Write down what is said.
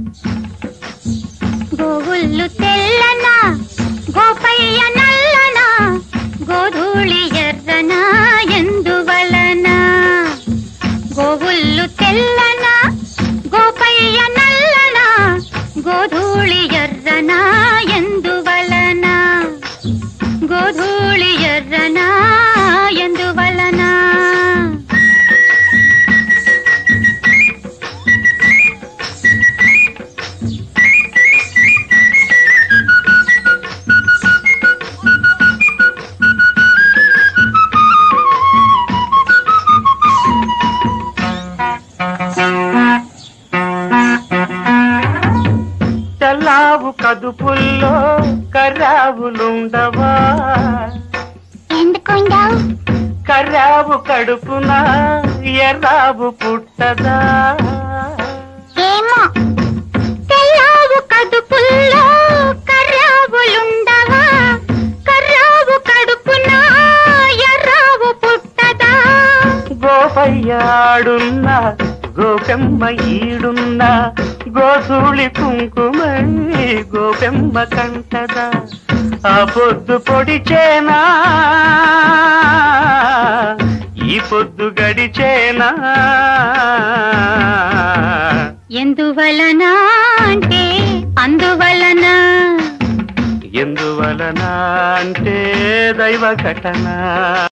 గోవుల్లు తెల్లన గోపయ్య నల్లన గోధూళి ఎర్రన ఎందువలన గోవుల్లు తెల్లన గోపయ్య నల్లన గోధూళి ఎర్రన ఎందువలన గోధూళి ఎర్రన ఎందువలన తెల్లావు కదుపుల్లో కర్రావులుండవా ఎందుకుండావు కర్రావు కడుపున ఎర్రావు పుట్టదా ఏమో తెల్లావు కడుపుల్లో కర్రావులుండవా కర్రావు కడుపున ఎర్రావు పుట్టదా గోపయ్యాడున్న గోపెమ్మ ఈడున్న గోధూళి కుంకుమై గోపెమ్మ కంటదా ఆ పొద్దు పొడిచేనా ఈ పొద్దు గడిచేనా ఎందువలన అంటే అందువలన ఎందువలన అంటే దైవ ఘటన